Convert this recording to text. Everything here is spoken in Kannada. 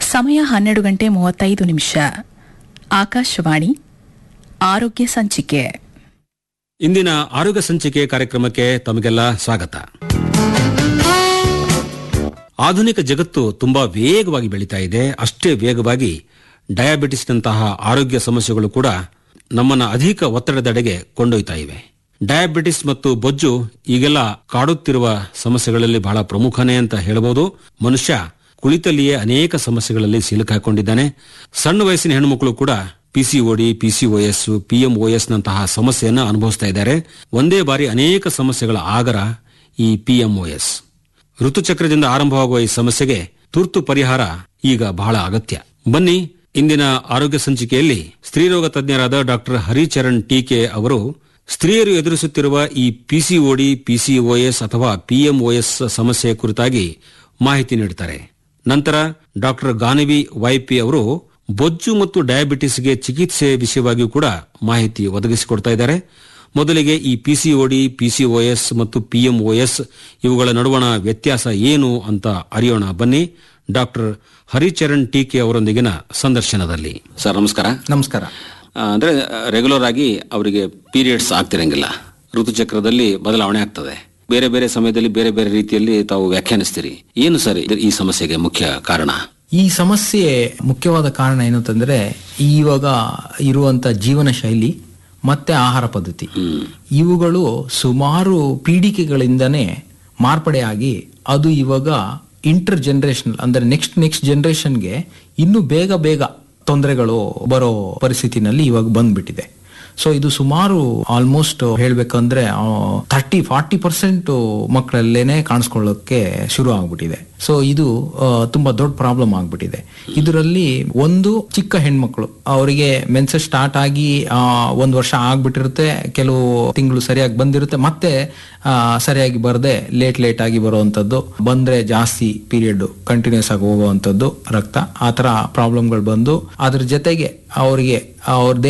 ಸಮಯ ಹನ್ನೆರಡು ಗಂಟೆ ಮೂವತ್ತೈದು ನಿಮಿಷ ಆಕಾಶವಾಣಿ ಆರೋಗ್ಯ ಸಂಚಿಕೆ ಇಂದಿನ ಆರೋಗ್ಯ ಸಂಚಿಕೆ ಕಾರ್ಯಕ್ರಮಕ್ಕೆ ತಮಗೆಲ್ಲ ಸ್ವಾಗತ ಆಧುನಿಕ ಜಗತ್ತು ತುಂಬಾ ವೇಗವಾಗಿ ಬೆಳೀತಾ ಇದೆ ಅಷ್ಟೇ ವೇಗವಾಗಿ ಡಯಾಬಿಟಿಸ್ನಂತಹ ಆರೋಗ್ಯ ಸಮಸ್ಯೆಗಳು ಕೂಡ ನಮ್ಮನ್ನ ಅಧಿಕ ಒತ್ತಡದೆಡೆಗೆ ಕೊಂಡೊಯ್ತಾ ಇವೆ ಡಯಾಬಿಟಿಸ್ ಮತ್ತು ಬೊಜ್ಜು ಈಗೆಲ್ಲ ಕಾಡುತ್ತಿರುವ ಸಮಸ್ಯೆಗಳಲ್ಲಿ ಬಹಳ ಪ್ರಮುಖನೇ ಅಂತ ಹೇಳಬಹುದು ಮನುಷ್ಯ ಕುಳಿತಲ್ಲಿಯೇ ಅನೇಕ ಸಮಸ್ಯೆಗಳಲ್ಲಿ ಸಿಲುಕಾಕೊಂಡಿದ್ದಾನೆ ಸಣ್ಣ ವಯಸ್ಸಿನ ಹೆಣ್ಣುಮಕ್ಕಳು ಕೂಡ ಪಿಸಿಒಡಿ ಪಿಸಿಒಎಸ್ ಪಿಎಂಒಎಸ್ ನಂತಹ ಸಮಸ್ಯೆಯನ್ನ ಅನುಭವಿಸ್ತಾ ಇದ್ದಾರೆ ಒಂದೇ ಬಾರಿ ಅನೇಕ ಸಮಸ್ಯೆಗಳ ಆಗರ ಈ ಪಿಎಂಒಎಸ್ ಋತುಚಕ್ರದಿಂದ ಆರಂಭವಾಗುವ ಈ ಸಮಸ್ಯೆಗೆ ತುರ್ತು ಪರಿಹಾರ ಈಗ ಬಹಳ ಅಗತ್ಯ ಬನ್ನಿ ಇಂದಿನ ಆರೋಗ್ಯ ಸಂಚಿಕೆಯಲ್ಲಿ ಸ್ತ್ರೀರೋಗ ತಜ್ಞರಾದ ಡಾಕ್ಟರ್ ಹರಿಚರಣ್ ಟೀಕೆ ಅವರು ಸ್ತ್ರೀಯರು ಎದುರಿಸುತ್ತಿರುವ ಈ ಪಿಸಿಒಡಿ ಪಿಸಿಒಎಸ್ ಅಥವಾ ಪಿಎಂಒಎಸ್ ಸಮಸ್ಯೆ ಕುರಿತಾಗಿ ಮಾಹಿತಿ ನೀಡುತ್ತಾರೆ ನಂತರ ಡಾಕ್ಟರ್ ಗಾನವಿ ವೈಪಿ ಅವರು ಬೊಜ್ಜು ಮತ್ತು ಡಯಾಬಿಟಿಸ್ಗೆ ಚಿಕಿತ್ಸೆ ವಿಷಯವಾಗಿಯೂ ಕೂಡ ಮಾಹಿತಿ ಒದಗಿಸಿಕೊಡ್ತಾ ಇದ್ದಾರೆ ಮೊದಲಿಗೆ ಈ ಪಿಸಿಒಡಿ ಪಿಸಿಒಎಸ್ ಮತ್ತು ಪಿಎಂಒಎಸ್ ಇವುಗಳ ನಡುವಣ ವ್ಯತ್ಯಾಸ ಏನು ಅಂತ ಅರಿಯೋಣ ಬನ್ನಿ ಡಾಕ್ಟರ್ ಹರಿಚರಣ್ ಟೀಕೆ ಅವರೊಂದಿಗಿನ ಸಂದರ್ಶನದಲ್ಲಿ ಸರ್ ನಮಸ್ಕಾರ ನಮಸ್ಕಾರ ಆ, ಅಂದ್ರೆ ರೆಗ್ಯುಲರ್ ಆಗಿ ಅವರಿಗೆ ಪೀರಿಯಡ್ಸ್ ಆಗ್ತಿರಂಗಿಲ್ಲ ಋತುಚಕ್ರದಲ್ಲಿ ಬದಲಾವಣೆ ಆಗ್ತದೆ ಬೇರೆ ಬೇರೆ ಸಮಯದಲ್ಲಿ ಬೇರೆ ಬೇರೆ ರೀತಿಯಲ್ಲಿ ತಾವು ವ್ಯಾಖ್ಯಾನಿಸ್ತೀರಿ ಏನು ಸರ್ ಇದು- ಈ ಸಮಸ್ಯೆಗೆ ಮುಖ್ಯ ಕಾರಣ ಈ ಸಮಸ್ಯೆ ಮುಖ್ಯವಾದ ಕಾರಣ ಏನು ಅಂತಂದ್ರೆ ಇವಾಗ ಇರುವಂತ ಜೀವನ ಶೈಲಿ ಮತ್ತೆ ಆಹಾರ ಪದ್ಧತಿ ಇವುಗಳು ಸುಮಾರು ಪೀಡಿಕೆಗಳಿಂದನೇ ಮಾರ್ಪಡೆಯಾಗಿ ಅದು ಇವಾಗ ಇಂಟರ್ ಜನರೇಷನ್ ಅಂದ್ರೆ ನೆಕ್ಸ್ಟ್ ನೆಕ್ಸ್ಟ್ ಜನರೇಷನ್ಗೆ ಇನ್ನೂ ಬೇಗ ಬೇಗ ತೊಂದರೆಗಳು ಬರೋ ಪರಿಸ್ಥಿತಿನಲ್ಲಿ ಇವಾಗ ಬಂದ್ಬಿಟ್ಟಿದೆ ಸೊ ಇದು ಸುಮಾರು ಆಲ್ಮೋಸ್ಟ್ ಹೇಳ್ಬೇಕಂದ್ರೆ ಥರ್ಟಿ ಫಾರ್ಟಿ ಪರ್ಸೆಂಟ್ ಮಕ್ಕಳಲ್ಲೇನೆ ಕಾಣಿಸ್ಕೊಳ್ಳೋಕೆ ಶುರು ಆಗ್ಬಿಟ್ಟಿದೆ ಸೊ ಇದು ಆ, ತುಂಬಾ ದೊಡ್ಡ ಪ್ರಾಬ್ಲಮ್ ಆಗ್ಬಿಟ್ಟಿದೆ ಇದರಲ್ಲಿ ಒಂದು ಚಿಕ್ಕ ಹೆಣ್ಮಕ್ಳು ಅವರಿಗೆ ಮೆನ್ಸಸ್ ಸ್ಟಾರ್ಟ್ ಆಗಿ ಆ, ಒಂದ್ ವರ್ಷ ಆಗ್ಬಿಟ್ಟಿರುತ್ತೆ ಕೆಲವು ತಿಂಗಳು ಸರಿಯಾಗಿ ಬಂದಿರುತ್ತೆ ಮತ್ತೆ ಆ, ಸರಿಯಾಗಿ ಬರದೆ ಲೇಟ್ ಲೇಟ್ ಆಗಿ ಬರುವಂತದ್ದು ಬಂದ್ರೆ ಜಾಸ್ತಿ ಪೀರಿಯಡ್ ಕಂಟಿನ್ಯೂಸ್ ಆಗಿ ಹೋಗುವಂತದ್ದು ರಕ್ತ ಆ ತರ ಪ್ರಾಬ್ಲಮ್ಗಳು ಬಂದು ಅದ್ರ ಜೊತೆಗೆ ಅವರಿಗೆ ಅವ್ರ